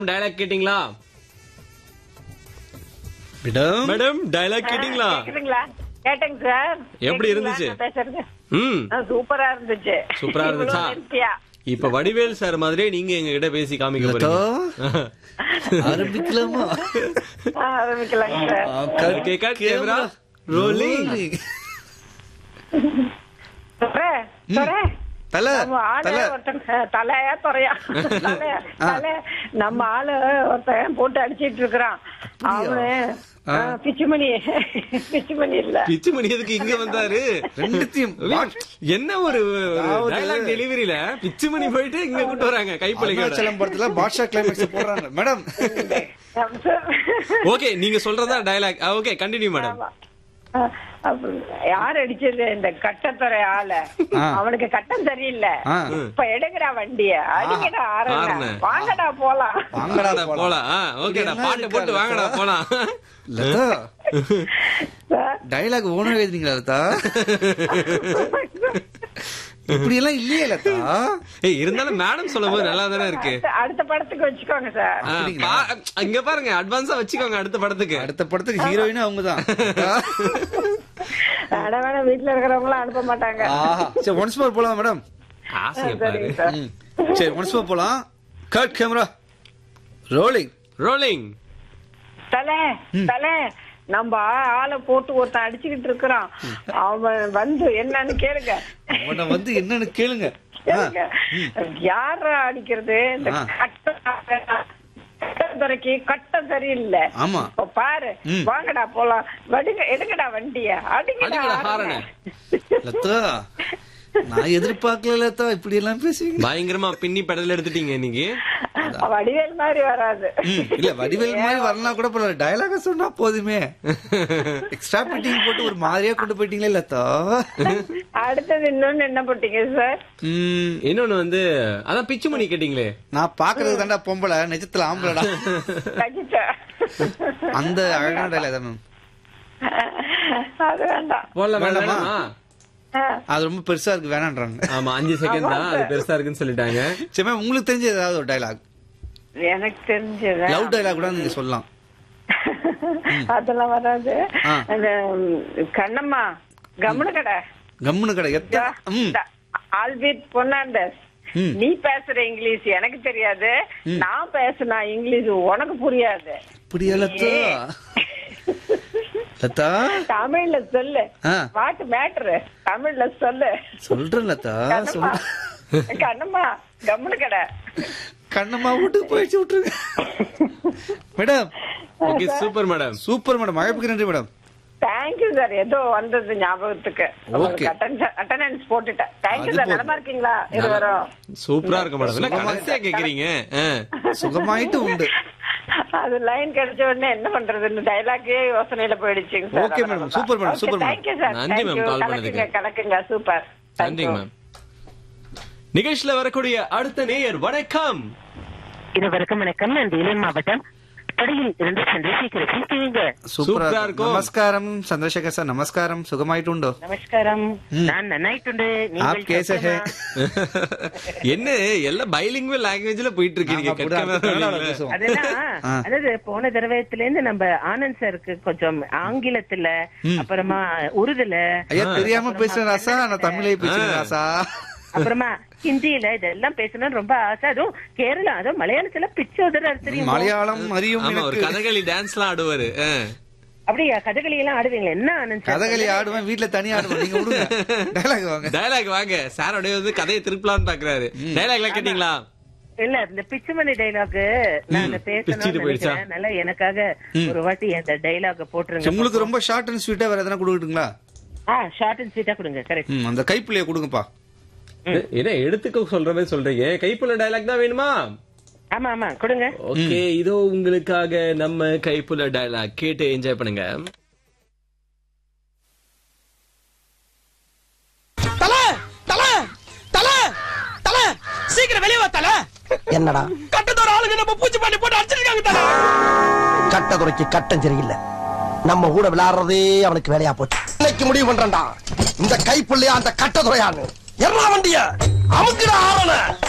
Dialogue கேட்டிங்களா madam madam dialogue கேட்டிங்களா கேக்குதுங்களா கேட்டேங்க சார் எப்படி கேக்குதுங்களா இருந்துச்சு? நான் பேசுறது ம் ஆ, சூப்பரா இருந்துச்சு சூப்பரா இருந்துச்சா? இவ்வளவு நேர்த்தியா. இப்ப வடிவேல் சார் மாதிரியே நீங்க எங்க கிட்ட பேசி காமிக்க லதா போறீங்க ஆரம்பிக்கலாமா ஆ, ஆரம்பிக்கலாங்க sir Okay, cut camera. Rolling. Durai, Durai. தல நம்ம ஆளு தல ஒருத்தன் தலையா துறையா தலையா தலை நம்ம ஆளு ஒருத்தன் போட்டு அடிச்சிட்டு இருக்கிறான் அவனு ஆ. ஆ, பிச்சுமணி பிச்சுமணி இல்ல பிச்சு மணி எதுக்கு இங்க வந்தாரு ரெண்டுத்தையும் என்ன ஒரு அதாவது- டயலாக் டெலிவரியில பிச்சு மணி போயிட்டு இங்க கூட்டு வராங்க கைப்பலிக்கோட அருணாச்சலம் படத்துல பாட்ஷா கிளைமேக்ஸ் போடுறாங்க மேடம் ஓகே நீங்க சொல்றதா டயலாக் ஓகே கண்டினியூ மேடம் ஆமா. ஆ, அப்புறம் யார் அடிச்சது இந்த கட்டத்துறை ஆள ஆ. அவனுக்கு கட்டம் சரியில்லை ஆ. இப்ப எடுங்கடா வண்டிய அடிங்கடா ஆரண ஆரண. வாங்கடா போலாம் வாங்கடா போலாம் போலாம் ஓகேடா இதெல்லாம் பாட்டு போட்டு இருக்கா, வாங்கடா லதா? போலாம் லதா சார். டயலாக் ஓனர் எழுதுறீங்களா லதா இப்படி எல்லாம் இல்லையே லதா ஏய் இருந்தாலும் மேடம் சொல்லும் போது நல்லா தானே இருக்கு அடுத்த- அடுத்த படத்துக்கு வச்சுக்கோங்க சார் ஆ, பா- இங்க பாருங்க அட்வான்ஸா வச்சுக்கோங்க அடுத்த படத்துக்கு அடுத்த படத்துக்கு ஹீரோயினும் அவங்கதான் வேணா வேணா வீட்டுல இருக்கிறவங்க அனுப்ப மாட்டாங்க ஆஹா சரி ஒன்ஸ் மோர் போலாம் மேடம் ஆசைய பாரு சரிங்க சார் ம். சரி ஒன்ஸ் மோர் போலாம் கட் கேமரா ரோலிங் ரோலிங் தலை தலை நம்ம ஆளை போட்டு ஒருத்தன் அடிச்சுக்கிட்டு இருக்கிறான் அவன் வந்து என்னன்னு கேளுங்க அவனை வந்து என்னன்னு கேளுங்க ஆ, கேளுங்க யாரா அடிக்கிறது இந்த ஆ. கட்டம் துறைக்கு கட்டம் சரியில்லை ஆமா இப்ப பாரு ம். வாங்கடா போலாம் வடுங்க எடுங்கடா வண்டிய அடிங்கடா அடிங்கடா ஆரனை. ஹாரனை. லதா நான் எதிர்பார்க்கல லதா இப்படி எல்லாம் பேசுவீங்க பயங்கரமா பின்னி பெடல் எடுத்துட்டீங்க இன்னைக்கு வடிவேல் மாதிரி வராது ம், இல்ல வடிவேல் மாதிரி வரலாம் கூட பரவாயில்ல டயலாக சொன்னா போதுமே எக்ஸ்ட்ரா பிட்டிங் போட்டு ஒரு மாதிரியா கொண்டு போயிட்டீங்களே லதா அடுத்தது இன்னொன்னு என்ன போட்டீங்க சார் ம், இன்னொன்னு வந்து அதான் பிச்சு மணி கேட்டீங்களே நான் பாக்குறது தாண்டா பொம்பளை நிஜத்துல ஆம்பளடா கஜிச்சா அந்த அழகான டயலாக் தான் மேம் அது வேண்டாம் போடலாம் வேண்டாமா? வேண்டாமா ஆ, அது ரொம்ப பெருசா இருக்கு வேணான்றாங்க ஆமா அஞ்சு செகண்ட் தான் அது பெருசா இருக்குன்னு சொல்லிட்டாங்க சரி மேம் உங்களுக்கு தெரிஞ்ச ஏதாவது ஒரு டயலாக் எனக்கு தெரிஞ்சது லவ் டயலாக் கூட நீங்க சொல்லலாம் அதெல்லாம் வராது ஆ. அந்த ம், கண்ணம்மா கம்முனு கடை கம்முனு கடை எத்த ம் ஆல்பிட் பொன்னாண்டஸ் ம். நீ பேசுற இங்கிலீஷ் எனக்கு தெரியாது நான் பேசுனா இங்கிலீஷ் உனக்கு புரியாது இப்படியா லதா லதா தமிழ்ல சொல்லு ஆ. வாட்டு மேட்ரு தமிழ்ல சொல்லு சொல்றேன் லதா கண்ணம்மா சொல் கண்ணம்மா கம்முனு கடை கண்ணம்மா வீட்டுக்கு போயிடுச்சு விட்டுருங்க madam okay super madam super madam அழைப்புக்கு நன்றி மேடம் தேங்க்யூ சார் ஏதோ வந்தது ஞாபகத்துக்கு Okay. அட்டண்டன்ஸ் போட்டுட்டேன் தேங்க்யூ அது சார் போதும். நலமா இருக்கீங்களா இது வரும் சூப்பரா இருக்கு மேடம் என்ன கடைசியா கேக்குறீங்க ஆ. சுகமாயிட்டு உண்டு அது லைன் கிடைச்ச உடனே என்ன பண்றதுன்னு டைலாக்கே யோசனையில போயிடுச்சுங்க sir Okay, madam. Super, madam. Super, madam. Thank you sir நன்றி, ma'am, call கலக்குங்க பண்ணதுக்கு. கலக்குங்க சூப்பர் நன்றிங்க மேம் நிகழ்ச்சியில வரக்கூடிய அடுத்த நேயர் வணக்கம் இருவருக்கும் வணக்கம் நான் வேலூர் மாவட்டம் படையில் இருந்து சந்திரசேகர் பேசுகிறீங்க சூப்பரா சூப்பரா இருக்கும் இருக்கும். நமஸ்காரம் சந்திரசேகர் சார் நமஸ்காரம் சுகமாயிட்டு உண்டோ நமஸ்காரம் நான் நன்னாயிട്ടുണ്ട് ஆப் கேச ஹே என்ன எல்லாம் பைலிங்குவல் லாங்குவேஜ்ல போயிட்டு இருக்கீங்க நாங்க அப்படிதான் கெட்ட கன்னடால வேலை இல்ல. பேசுவோம். அதெல்லாம் ஆ. அதாவது போன தடவையத்துல இருந்து நம்ம ஆனந்த் சாருக்கு கொஞ்சம் ஆங்கிலத்துல அப்புறமா உருதுல ஐயா தெரியாம பேசுறேன் ராசா நான் தமிழே பேசுறேன் ராசா அப்புறமா ஹிந்தியில இதெல்லாம் பேசணும்னு ரொம்ப ஆசை அதுவும் கேரளா அதுவும் மலையாளத்துல பிச்சு உதறாரு தெரியும் மலையாளம் அறியும் ஆமா ஒரு எனக்கு கதகளி டான்ஸ் எல்லாம் ஆடுவாரு ஆ. அப்படியா கதகளி எல்லாம் ஆடுவீங்களா என்ன ஆனந்த் சார் கதகளி ஆடுவேன் வீட்ல தனியா ஆடுவேன் நீங்க விடுங்க டயலாக் வாங்க டயலாக் வாங்க சார் அப்படியே வந்து கதையை திருப்பலாம்னு பாக்குறாரு டயலாக் எல்லாம் கேட்டீங்களா இல்ல இந்த பிச்சுமணி டைலாக் நான் பிச்சுட்டு பேசணும்னு போயிடுச்சா? நினைக்கிறேன் நல்லா எனக்காக ஒரு வாட்டி அந்த டைலாக் சரி, போட்டுருங்க உங்களுக்கு ரொம்ப ஷார்ட் அண்ட் ஸ்வீட்டா வேற எதனா கொடுக்கட்டுங்களா ஆ ஷார்ட் அண்ட் ஸ்வீட்டா கொடுங்க கரெக்ட் ம், அந்த கைப்பிள்ளைய கொடுங்கப்பா என்ன எடுத்துக்க சொல்ற மாதிரி சொல்றீங்க கைப்புள்ள டயலாக் தான் வேணுமா ஆமா ஆமா கொடுங்க ஓகே இதோ உங்களுக்காக நம்ம கைப்புள்ள டயலாக் கேட்டு என்ஜாய் பண்ணுங்க தல தல தல தல சீக்கிரம் வெளியே வா தல என்னடா கட்டத்தோட ஆளுங்க நம்ம பூச்சி பண்ணி போட்டு அடிச்சிருக்காங்க தல கட்ட குறைக்கு கட்டம் சரியில்லை நம்ம கூட விளையாடுறதே அவனுக்கு வேலையா போச்சு இன்னைக்கு முடிவு பண்றேன்டா இந்த கைப்புள்ளையா அந்த கட்ட துறையான்னு எல்லா வண்டிய அமுக்குடா ஆவன